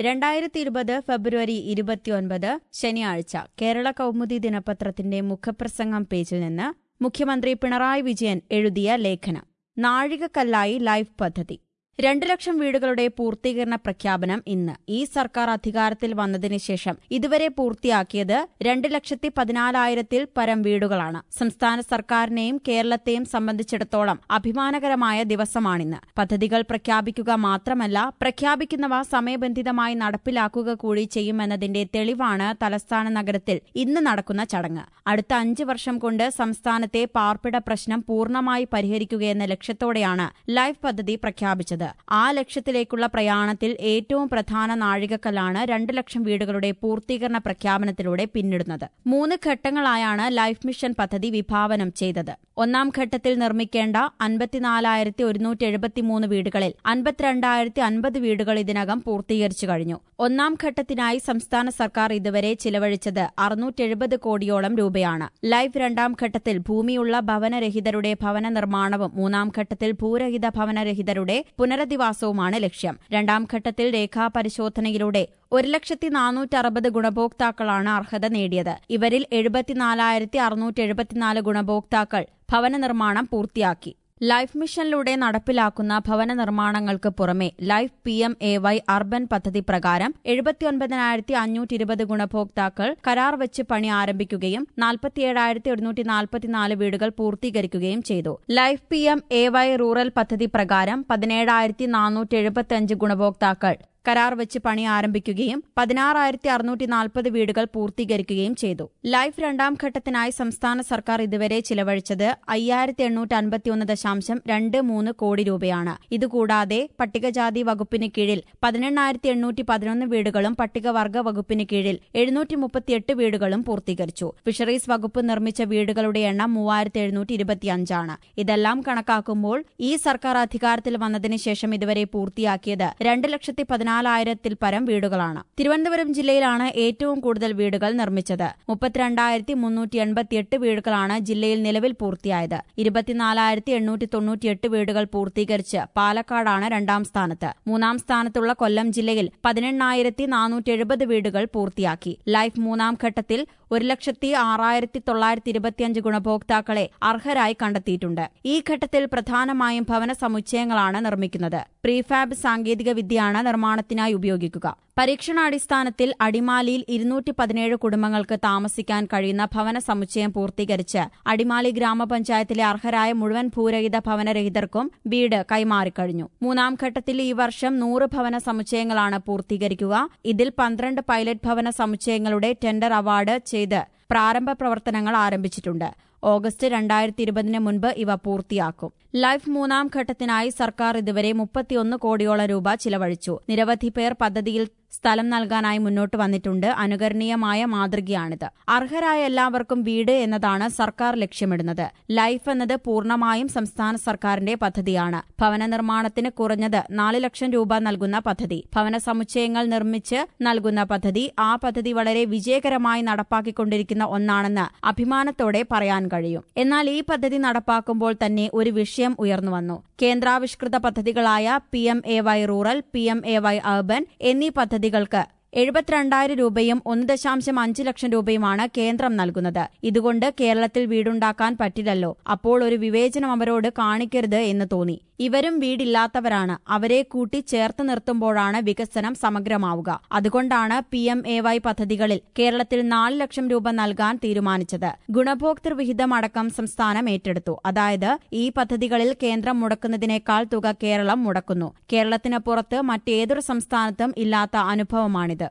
രണ്ടായിരത്തി ഇരുപത് ഫെബ്രുവരി ഇരുപത്തിയൊൻപത് ശനിയാഴ്ച കേരള കൗമുദി ദിനപത്രത്തിന്റെ മുഖപ്രസംഗം പേജിൽ നിന്ന് മുഖ്യമന്ത്രി പിണറായി വിജയൻ എഴുതിയ ലേഖനം നാഴികക്കല്ലായി ലൈഫ് പദ്ധതി രണ്ടു ലക്ഷം വീടുകളുടെ പൂർത്തീകരണ പ്രഖ്യാപനം ഇന്ന് ഈ സർക്കാർ അധികാരത്തിൽ വന്നതിന് ശേഷം ഇതുവരെ പൂർത്തിയാക്കിയത് രണ്ട് ലക്ഷത്തി പതിനാലായിരത്തിൽ പരം വീടുകളാണ് സംസ്ഥാന സർക്കാരിനെയും കേരളത്തെയും സംബന്ധിച്ചിടത്തോളം അഭിമാനകരമായ ദിവസമാണിന്ന് പദ്ധതികൾ പ്രഖ്യാപിക്കുക മാത്രമല്ല പ്രഖ്യാപിക്കുന്നവ സമയബന്ധിതമായി നടപ്പിലാക്കുക കൂടി ചെയ്യുമെന്നതിന്റെ തെളിവാണ് തലസ്ഥാന നഗരത്തിൽ ഇന്ന് നടക്കുന്ന ചടങ്ങ് അടുത്ത അഞ്ച് വർഷം കൊണ്ട് സംസ്ഥാനത്തെ പാർപ്പിട പ്രശ്നം പൂർണ്ണമായി പരിഹരിക്കുകയെന്ന ലക്ഷ്യത്തോടെയാണ് ലൈഫ് പദ്ധതി പ്രഖ്യാപിച്ചത് ആ ലക്ഷ്യത്തിലേക്കുള്ള പ്രയാണത്തിൽ ഏറ്റവും പ്രധാന നാഴികക്കല്ലാണ് രണ്ട് ലക്ഷം വീടുകളുടെ പൂർത്തീകരണ പ്രഖ്യാപനത്തിലൂടെ പിന്നിടുന്നത് മൂന്ന് ഘട്ടങ്ങളായാണ് ലൈഫ് മിഷൻ പദ്ധതി വിഭാവനം ചെയ്തത് ഒന്നാം ഘട്ടത്തിൽ നിർമ്മിക്കേണ്ട അൻപത്തിനാലായിരത്തി ഒരുന്നൂറ്റി എഴുപത്തിമൂന്ന് വീടുകളിൽ അൻപത്തിരണ്ടായിരത്തി അൻപത് വീടുകൾ ഇതിനകം പൂർത്തീകരിച്ചു കഴിഞ്ഞു ഒന്നാം ഘട്ടത്തിനായി സംസ്ഥാന സർക്കാർ ഇതുവരെ ചിലവഴിച്ചത് അറുന്നൂറ്റെഴുപത് കോടിയോളം രൂപയാണ് ലൈഫ് രണ്ടാം ഘട്ടത്തിൽ ഭൂമിയുള്ള ഭവനരഹിതരുടെ ഭവന നിർമ്മാണവും മൂന്നാം ഘട്ടത്തിൽ ഭൂരഹിത ഭവനരഹിതരുടെ പുനരധിവാസവുമാണ് ലക്ഷ്യം രണ്ടാം ഘട്ടത്തിൽ രേഖാപരിശോധനയിലൂടെ ഒരു ലക്ഷത്തി നാനൂറ്റി അറുപത് ഗുണഭോക്താക്കളാണ് അർഹത നേടിയത് ഇവരിൽ എഴുപത്തിനാലായിരത്തി അറുന്നൂറ്റി എഴുപത്തിനാല് ഗുണഭോക്താക്കൾ ഭവന നിർമ്മാണം പൂർത്തിയാക്കി ലൈഫ് മിഷനിലൂടെ നടപ്പിലാക്കുന്ന ഭവന നിർമ്മാണങ്ങൾക്ക് പുറമെ life P M A Y urban പദ്ധതി പ്രകാരം എഴുപത്തിയൊൻപതിനായിരത്തി അഞ്ഞൂറ്റി ഇരുപത് ഗുണഭോക്താക്കൾ കരാർ വെച്ച് പണി ആരംഭിക്കുകയും നാൽപ്പത്തിയേഴായിരത്തി ഒരുന്നൂറ്റി നാൽപ്പത്തിനാല് വീടുകൾ പൂർത്തീകരിക്കുകയും ചെയ്തു life P M A Y rural പദ്ധതി പ്രകാരം പതിനേഴായിരത്തി നാനൂറ്റി എഴുപത്തിയഞ്ച് ഗുണഭോക്താക്കൾ കരാർ വെച്ച് പണി ആരംഭിക്കുകയും പതിനാറായിരത്തി അറുന്നൂറ്റി നാൽപ്പത് വീടുകൾ പൂർത്തീകരിക്കുകയും ചെയ്തു ലൈഫ് രണ്ടാം ഘട്ടത്തിനായി സംസ്ഥാന സർക്കാർ ഇതുവരെ ചിലവഴിച്ചത് അയ്യായിരത്തി എണ്ണൂറ്റി അൻപത്തിയൊന്ന് ദശാംശം രണ്ട് മൂന്ന് കോടി രൂപയാണ് ഇതുകൂടാതെ പട്ടികജാതി വകുപ്പിന് കീഴിൽ പതിനെണ്ണായിരത്തി എണ്ണൂറ്റി പതിനൊന്ന് വീടുകളും പട്ടികവർഗ വകുപ്പിന് കീഴിൽ എഴുന്നൂറ്റി മുപ്പത്തിയെട്ട് വീടുകളും പൂർത്തീകരിച്ചു ഫിഷറീസ് വകുപ്പ് നിർമ്മിച്ച വീടുകളുടെ എണ്ണം മൂവായിരത്തി എഴുന്നൂറ്റി ഇരുപത്തിയഞ്ചാണ് ഇതെല്ലാം കണക്കാക്കുമ്പോൾ ഈ സർക്കാർ അധികാരത്തിൽ വന്നതിന് ശേഷം ഇതുവരെ പൂർത്തിയാക്കിയത് രണ്ട് ലക്ഷത്തി പതിനാലായിരത്തിൽ പരം വീടുകളാണ് തിരുവനന്തപുരം ജില്ലയിലാണ് ഏറ്റവും കൂടുതൽ വീടുകൾ നിർമ്മിച്ചത് മുപ്പത്തിരണ്ടായിരത്തി മുന്നൂറ്റി എൺപത്തിയെട്ട് വീടുകളാണ് ജില്ലയിൽ നിലവിൽ പൂർത്തിയായത് ഇരുപത്തിനാലായിരത്തി എണ്ണൂറ്റി തൊണ്ണൂറ്റിയെട്ട് വീടുകൾ പൂർത്തീകരിച്ച് പാലക്കാടാണ് രണ്ടാം സ്ഥാനത്ത് മൂന്നാം സ്ഥാനത്തുള്ള കൊല്ലം ജില്ലയിൽ പതിനെണ്ണായിരത്തി നാനൂറ്റി എഴുപത് വീടുകൾ പൂർത്തിയാക്കി ലൈഫ് മൂന്നാം ഘട്ടത്തിൽ ഒരു ലക്ഷത്തി ആറായിരത്തി തൊള്ളായിരത്തി ഇരുപത്തിയഞ്ച് ഗുണഭോക്താക്കളെ അർഹരായി കണ്ടെത്തിയിട്ടുണ്ട് ഈ ഘട്ടത്തിൽ പ്രധാനമായും ഭവന സമുച്ചയങ്ങളാണ് നിർമ്മിക്കുന്നത് പ്രീഫാബ് സാങ്കേതിക വിദ്യയാണ് നിർമ്മാണത്തിനായി ഉപയോഗിക്കുക പരീക്ഷണാടിസ്ഥാനത്തിൽ അടിമാലിയിൽ ഇരുന്നൂറ്റി പതിനേഴ് കുടുംബങ്ങൾക്ക് താമസിക്കാൻ കഴിയുന്ന ഭവന സമുച്ചയം പൂർത്തീകരിച്ച് അടിമാലി ഗ്രാമപഞ്ചായത്തിലെ അർഹരായ മുഴുവൻ ഭൂരഹിത ഭവനരഹിതർക്കും വീട് കൈമാറിക്കഴിഞ്ഞു മൂന്നാം ഘട്ടത്തിൽ ഈ വർഷം നൂറ് ഭവന സമുച്ചയങ്ങളാണ് പൂർത്തീകരിക്കുക ഇതിൽ പന്ത്രണ്ട് പൈലറ്റ് ഭവന സമുച്ചയങ്ങളുടെ ടെൻഡർ അവാർഡ് ചെയ്ത് പ്രാരംഭ പ്രവർത്തനങ്ങൾ ആരംഭിച്ചിട്ടുണ്ട് ഓഗസ്റ്റ് രണ്ടായിരത്തി ഇരുപതിന് മുൻപ് ഇവ പൂർത്തിയാക്കും ലൈഫ് മൂന്നാം ഘട്ടത്തിനായി സർക്കാർ ഇതുവരെ മുപ്പത്തിയൊന്ന് കോടിയോളം രൂപ ചിലവഴിച്ചു നിരവധി പേർ പദ്ധതിയിൽ സ്ഥലം നൽകാനായി മുന്നോട്ട് വന്നിട്ടുണ്ട് അനുകരണീയമായ മാതൃകയാണിത് അർഹരായ എല്ലാവർക്കും വീട് എന്നതാണ് സർക്കാർ ലക്ഷ്യമിടുന്നത് ലൈഫ് എന്നത് പൂർണ്ണമായും സംസ്ഥാന സർക്കാരിന്റെ പദ്ധതിയാണ് ഭവന നിർമ്മാണത്തിന് കുറഞ്ഞത് നാല് ലക്ഷം രൂപ നൽകുന്ന പദ്ധതി ഭവന സമുച്ചയങ്ങൾ നിർമ്മിച്ച് നൽകുന്ന പദ്ധതി ആ പദ്ധതി വളരെ വിജയകരമായി നടപ്പാക്കിക്കൊണ്ടിരിക്കുന്ന ഒന്നാണെന്ന് അഭിമാനത്തോടെ പറയാൻ കഴിയും എന്നാൽ ഈ പദ്ധതി നടപ്പാക്കുമ്പോൾ തന്നെ ഒരു വിഷയം ഉയർന്നുവന്നു കേന്ദ്രാവിഷ്കൃത പദ്ധതികളായ P M A Y rural P M A Y urban എന്നീ പദ്ധതികൾക്ക് എഴുപത്തിരണ്ടായിരം രൂപയും ഒന്ന് ദശാംശം അഞ്ച് ലക്ഷം രൂപയുമാണ് കേന്ദ്രം നൽകുന്നത് ഇതുകൊണ്ട് കേരളത്തിൽ വീടുണ്ടാക്കാൻ പറ്റില്ലല്ലോ അപ്പോൾ ഒരു വിവേചനം അവരോട് കാണിക്കരുത് എന്ന് തോന്നി ഇവരും വീടില്ലാത്തവരാണ് അവരെ കൂട്ടി ചേർത്ത് നിർത്തുമ്പോഴാണ് വികസനം സമഗ്രമാവുക അതുകൊണ്ടാണ് പി എം എ വൈ പദ്ധതികളിൽ കേരളത്തിൽ നാല് ലക്ഷം രൂപ നൽകാൻ തീരുമാനിച്ചത് ഗുണഭോക്തൃ വിഹിതം അടക്കം സംസ്ഥാനം ഏറ്റെടുത്തു അതായത് ഈ പദ്ധതികളിൽ കേന്ദ്രം മുടക്കുന്നതിനേക്കാൾ തുക കേരളം മുടക്കുന്നു കേരളത്തിന് പുറത്ത് മറ്റേതൊരു സംസ്ഥാനത്തും ഇല്ലാത്ത അനുഭവമാണിത്